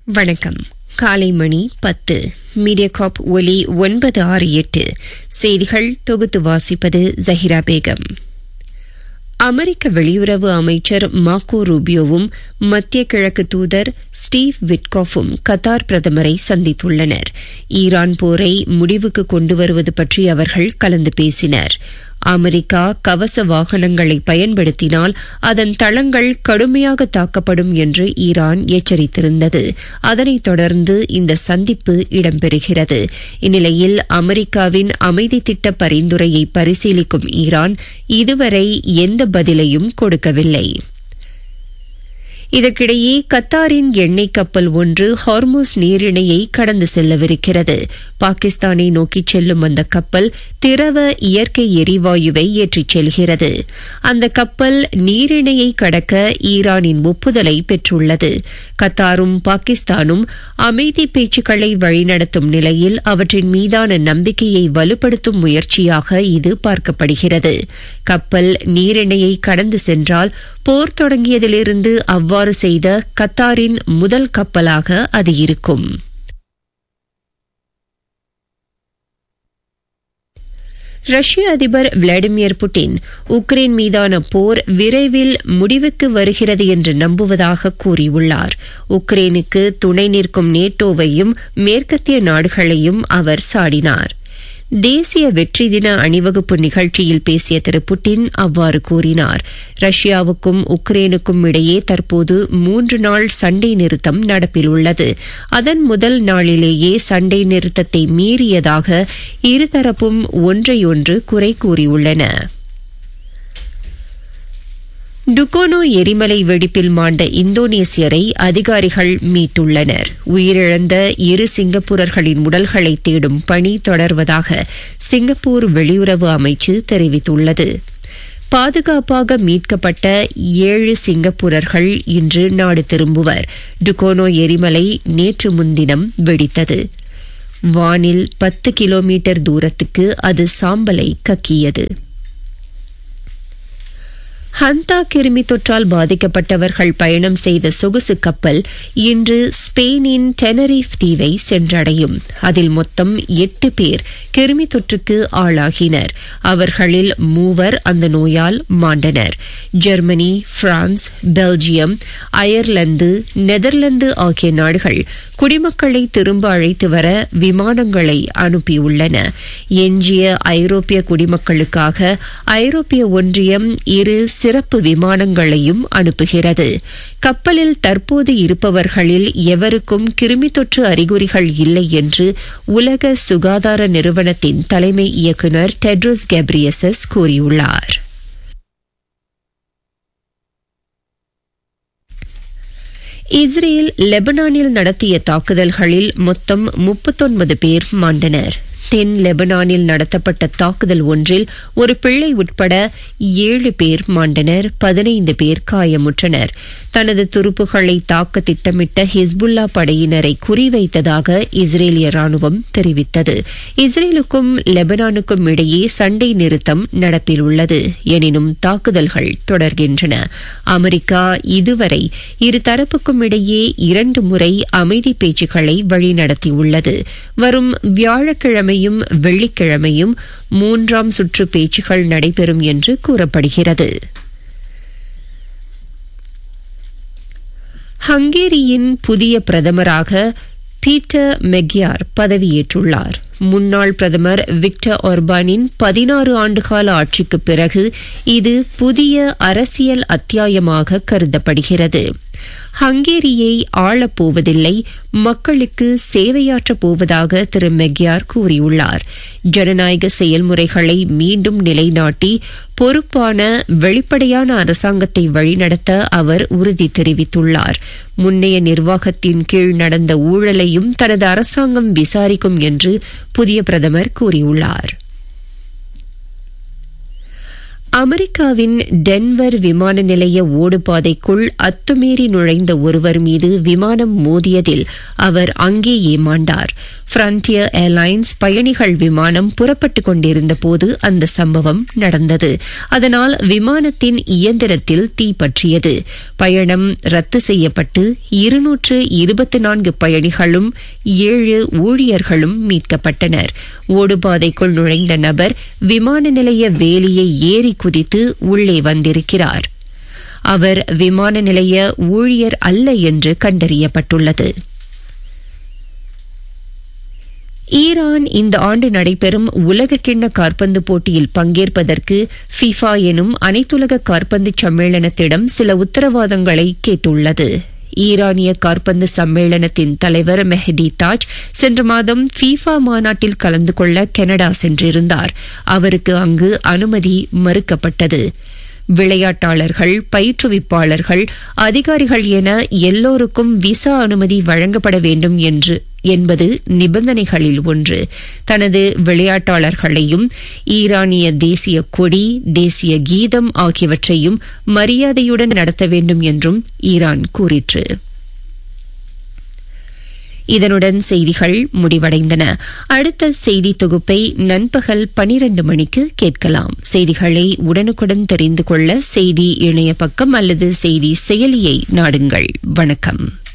வணக்கம் காலை மணி பத்து மீடியாகாப் ஒலி ஒன்பது ஆறு எட்டு செய்திகள் தொகுத்து வாசிப்பது ஜஹிரா பேகம் அமெரிக்க வெளியுறவு அமைச்சர் மாக்கோ ரூபியோவும் மத்திய கிழக்கு தூதர் ஸ்டீவ் விட்காஃபும் கத்தார் பிரதமரை சந்தித்துள்ளனர் ஈரான் போரை முடிவுக்கு கொண்டு வருவது பற்றி அவர்கள் கலந்து பேசினர் அமெரிக்கா கவச வாகனங்களை பயன்படுத்தினால் அதன் தளங்கள் கடுமையாக தாக்கப்படும் என்று ஈரான் எச்சரித்திருந்தது அதனைத் தொடர்ந்து இந்த சந்திப்பு இடம்பெறுகிறது இந்நிலையில் அமெரிக்காவின் அமைதி திட்ட பரிந்துரையை பரிசீலிக்கும் ஈரான் இதுவரை எந்த பதிலையும் கொடுக்கவில்லை இதற்கிடையே கத்தாரின் எண்ணெய் கப்பல் ஒன்று ஹார்மோஸ் நீரிணையை கடந்து செல்லவிருக்கிறது பாகிஸ்தானை நோக்கிச் செல்லும் அந்த கப்பல் திரவ இயற்கை எரிவாயுவை ஏற்றிச் செல்கிறது அந்த கப்பல் நீரிணையை கடக்க ஈரானின் ஒப்புதலை பெற்றுள்ளது கத்தாரும் பாகிஸ்தானும் அமைதி பேச்சுக்களை வழிநடத்தும் நிலையில் அவற்றின் மீதான நம்பிக்கையை வலுப்படுத்தும் முயற்சியாக இது பார்க்கப்படுகிறது கப்பல் நீரிணையை கடந்து சென்றால் போர் தொடங்கியதிலிருந்து அவ்வாறு செய்த கத்தாரின் முதல் கப்பலாக அது இருக்கும் ரஷ்ய அதிபர் விளாடிமிர் புட்டின் உக்ரைன் மீதான போர் விரைவில் முடிவுக்கு வருகிறது என்று நம்புவதாக கூறியுள்ளார் உக்ரைனுக்கு துணை நிற்கும் நேட்டோவையும் மேற்கத்திய நாடுகளையும் அவர் சாடினார் தேசிய வெற்றி தின அணிவகுப்பு நிகழ்ச்சியில் பேசிய திரு புட்டின் அவ்வாறு கூறினார் ரஷ்யாவுக்கும் உக்ரைனுக்கும் இடையே தற்போது மூன்று நாள் சண்டை நிறுத்தம் நடப்பில் உள்ளது அதன் முதல் நாளிலேயே சண்டை நிறுத்தத்தை மீறியதாக இருதரப்பும் ஒன்றையொன்று குறை கூறியுள்ளன டுகோனோ எரிமலை வெடிப்பில் மாண்ட இந்தோனேசியரை அதிகாரிகள் மீட்டுள்ளனர் உயிரிழந்த இரு சிங்கப்பூரர்களின் உடல்களை தேடும் பணி தொடர்வதாக சிங்கப்பூர் வெளியுறவு அமைச்சு தெரிவித்துள்ளது பாதுகாப்பாக மீட்கப்பட்ட ஏழு சிங்கப்பூரர்கள் இன்று நாடு திரும்புவர் டுகோனோ எரிமலை நேற்று முன்தினம் வெடித்தது வானில் பத்து கிலோமீட்டர் தூரத்துக்கு அது சாம்பலை கக்கியது ஹந்தா கிருமி தொற்றால் பாதிக்கப்பட்டவர்கள் பயணம் செய்த சொகுசு கப்பல் இன்று ஸ்பெயினின் டெனரிஃப் தீவை சென்றடையும் அதில் மொத்தம் எட்டு பேர் கிருமி தொற்றுக்கு ஆளாகினர் அவர்களில் மூவர் அந்த நோயால் மாண்டனர் Germany France Belgium Ireland Netherlands ஆகிய நாடுகள் குடிமக்களை திரும்ப அழைத்து வர விமானங்களை அனுப்பியுள்ளன எஞ்சிய ஐரோப்பிய குடிமக்களுக்காக ஐரோப்பிய ஒன்றியம் இரு சிறப்பு விமானங்களையும் அனுப்புகிறது கப்பலில் தற்போது இருப்பவர்களில் எவருக்கும் கிருமி தொற்று அறிகுறிகள் இல்லை என்று உலக சுகாதார நிறுவனத்தின் தலைமை இயக்குநர் டெட்ரோஸ் கெப்ரியசஸ் கூறியுள்ளார் இஸ்ரேல் லெபனானில் நடத்திய தாக்குதல்களில் மொத்தம் முப்பத்தொன்பது பேர் மாண்டனர் தென் லெபனானில் நடத்தப்பட்ட தாக்குதல் ஒன்றில் ஒரு பிள்ளை உட்பட ஏழு பேர் மாண்டனர் பதினைந்து பேர் காயமுற்றனர் தனது துருப்புகளை தாக்க திட்டமிட்ட ஹிஸ்புல்லா படையினரை குறிவைத்ததாக இஸ்ரேலிய ராணுவம் தெரிவித்தது இஸ்ரேலுக்கும் லெபனானுக்கும் இடையே சண்டை நிறுத்தம் நடப்பில் உள்ளது எனினும் தாக்குதல்கள் தொடர்கின்றன அமெரிக்கா இதுவரை இரு தரப்புக்கும் இடையே இரண்டு முறை அமைதி பேச்சுக்களை வழிநடத்தியுள்ளது வரும் வியாழக்கிழமை கிழமையும் வெள்ளிக்கிழமையும் மூன்றாம் சுற்று பேச்சுகள் நடைபெறும் என்று கூறப்படுகிறது ஹங்கேரியின் புதிய பிரதமராக பீட்டர் மெக்யார் பதவியேற்றுள்ளார் முன்னாள் பிரதமர் விக்டர் ஒர்பானின் பதினாறு ஆண்டுகால ஆட்சிக்கு பிறகு இது புதிய அரசியல் அத்தியாயமாக கருதப்படுகிறது ஹங்கேரியை ஆளப்போவதில்லை மக்களுக்கு சேவையாற்றப் போவதாக திரு மெக்யார் கூறியுள்ளார் ஜனநாயக செயல்முறைகளை மீண்டும் நிலைநாட்டி பொறுப்பான வெளிப்படையான அரசாங்கத்தை வழிநடத்த அவர் உறுதி தெரிவித்துள்ளார் முன்னைய நிர்வாகத்தின் கீழ் நடந்த ஊழலையும் தனது அரசாங்கம் விசாரிக்கும் என்று புதிய பிரதமர் கூறியுள்ளார் அமெரிக்காவின் டென்வர் விமான நிலைய ஓடுபாதைக்குள் அத்துமீறி நுழைந்த ஒருவர் மீது விமானம் மோதியதில் அவர் அங்கேயே மாண்டார் பிரான்டியர் ஏர்லைன்ஸ் பயணிகள் விமானம் புறப்பட்டுக் கொண்டிருந்த போது அந்த சம்பவம் நடந்தது அதனால் விமானத்தின் இயந்திரத்தில் தீப்பற்றியது பயணம் ரத்து செய்யப்பட்டு இருநூற்று இருபத்தி நான்கு பயணிகளும் ஏழு ஊழியர்களும் மீட்கப்பட்டனர் ஓடுபாதைக்குள் நுழைந்த நபர் விமான நிலைய வேலியை ஏறி குதித்து உள்ளே வந்திருக்கிறார் அவர் விமான நிலைய ஊழியர் அல்ல என்று கண்டறியப்பட்டுள்ளது ஈரான் இந்த ஆண்டு நடைபெறும் உலகக்கிண்ண காற்பந்து போட்டியில் பங்கேற்பதற்கு ஃபிஃபா எனும் அனைத்துலக காற்பந்து சம்மேளனத்திடம் சில உத்தரவாதங்களை கேட்டுள்ளது ஈரானிய காற்பந்து சம்மேளனத்தின் தலைவர் மெஹடி தாஜ் சென்ற மாதம் ஃபீஃபா மாநாட்டில் கலந்து கொள்ள கனடா சென்றிருந்தார் அவருக்கு அங்கு அனுமதி மறுக்கப்பட்டது விளையாட்டாளர்கள் பயிற்றுவிப்பாளர்கள் அதிகாரிகள் என எல்லோருக்கும் விசா அனுமதி வழங்கப்பட வேண்டும் என்று என்பது நிபந்தனைகளில் ஒன்று தனது விளையாட்டாளர்களையும் ஈரானிய தேசிய கொடி தேசிய கீதம் ஆகியவற்றையும் மரியாதையுடன் நடத்த வேண்டும் என்றும் ஈரான் கூறிற்று இதனுடன் செய்திகள் முடிவடைந்தன அடுத்த செய்தி தொகுப்பை நண்பகல் பனிரண்டு மணிக்கு கேட்கலாம் செய்திகளை உடனுக்குடன் தெரிந்து கொள்ள செய்தி இணைய பக்கம் அல்லது செய்தி செயலியை நாடுங்கள் வணக்கம்